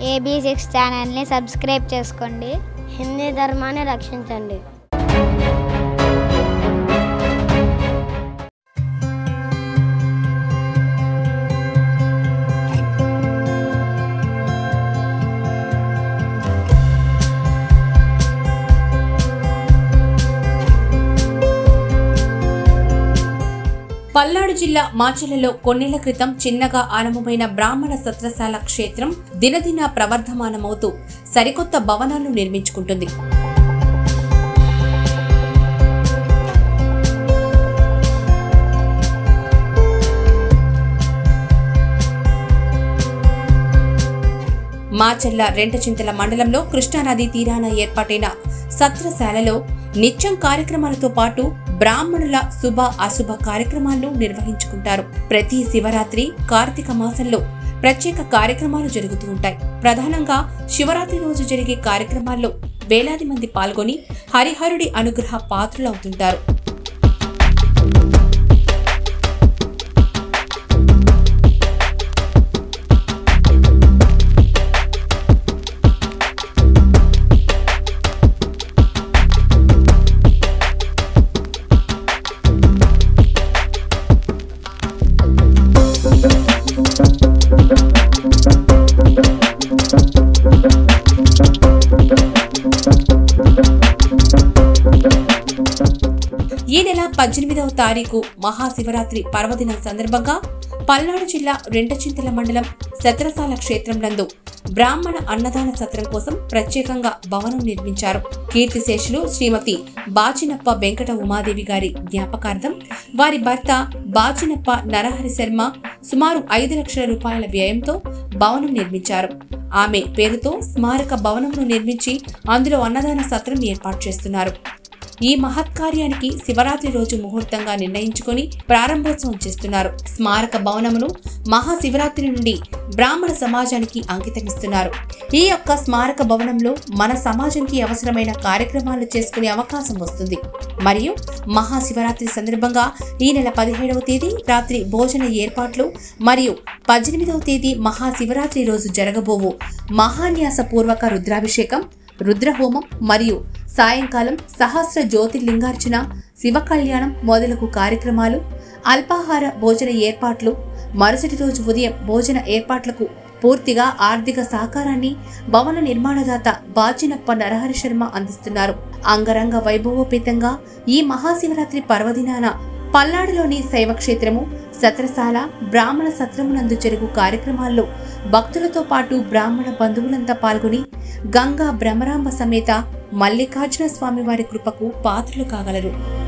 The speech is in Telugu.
ఏబీ సిక్స్ ఛానల్ని సబ్స్క్రైబ్ చేసుకోండి హిందీ ధర్మాన్ని రక్షించండి పల్నాడు జిల్లా మాచెలలో కొన్నేళ్ల క్రితం చిన్నగా ఆరంభమైన బ్రాహ్మణ సత్రశాల క్షేత్రం దినదిన ప్రవర్ధమానమవుతూ సరికొత్త భవనాలను నిర్మించుకుంటుంది మాచెల్ల రెంటచింతల మండలంలో కృష్ణానది తీరాన ఏర్పాటైన సత్రశాలలో నిత్యం కార్యక్రమాలతో పాటు బ్రాహ్మణుల శుభ అశుభ కార్యక్రమాలను నిర్వహించుకుంటారు ప్రతి శివరాత్రి కార్తీక మాసంలో ప్రత్యేక కార్యక్రమాలు జరుగుతూ ఉంటాయి ప్రధానంగా శివరాత్రి రోజు జరిగే కార్యక్రమాల్లో వేలాది మంది పాల్గొని హరిహరుడి అనుగ్రహ పాత్రులవుతుంటారు ఈ నెల పద్దెనిమిదవ తారీఖు మహాశివరాత్రి పర్వదినం సందర్భంగా పల్నాడు జిల్లా రెంటచింతల మండలం సత్రసాల క్షేత్రం నందు బ్రాహ్మణ అన్నదాన సత్రం కోసం ప్రత్యేకంగా భవనం నిర్మించారు కీర్తిశేషులు శ్రీమతి బాచినప్ప వెంకట ఉమాదేవి గారి జ్ఞాపకార్థం వారి భర్త బాచినప్ప నరహరి శర్మ సుమారు ఐదు లక్షల రూపాయల వ్యయంతో భవనం నిర్మించారు ఆమె పేరుతో స్మారక భవనంను నిర్మించి అందులో అన్నదాన సత్రం ఏర్పాటు చేస్తున్నారు ఈ మహత్కార్యానికి శివరాత్రి రోజు ముహూర్తంగా నిర్ణయించుకొని ప్రారంభోత్సవం చేస్తున్నారు స్మారక భవనమును మహాశివరాత్రి నుండి బ్రాహ్మణ సమాజానికి అంకితమిస్తున్నారు ఈ యొక్క స్మారక భవనంలో మన సమాజంకి అవసరమైన కార్యక్రమాలు చేసుకునే అవకాశం వస్తుంది మరియు మహాశివరాత్రి సందర్భంగా ఈ నెల పదిహేడవ తేదీ రాత్రి భోజన ఏర్పాట్లు మరియు పద్దెనిమిదవ తేదీ మహాశివరాత్రి రోజు జరగబోవు మహాన్యాస పూర్వక రుద్రాభిషేకం రుద్రహోమం మరియు సాయంకాలం సహస్ర జ్యోతిర్లింగార్చన శివ కళ్యాణం మొదలగు కార్యక్రమాలు అల్పాహార భోజన ఏర్పాట్లు మరుసటి రోజు ఉదయం భోజన ఏర్పాట్లకు పూర్తిగా ఆర్థిక సహకారాన్ని భవన నిర్మాణదాత బాచినప్ప నరహరి శర్మ అందిస్తున్నారు అంగరంగ వైభవోపేతంగా ఈ మహాశివరాత్రి పర్వదినాన పల్నాడులోని శైవక్షేత్రము సత్రశాల బ్రాహ్మణ సత్రమునందు జరుగు కార్యక్రమాల్లో భక్తులతో పాటు బ్రాహ్మణ బంధువులంతా పాల్గొని గంగా భ్రమరాంబ సమేత మల్లికార్జున స్వామివారి కృపకు పాత్రలు కాగలరు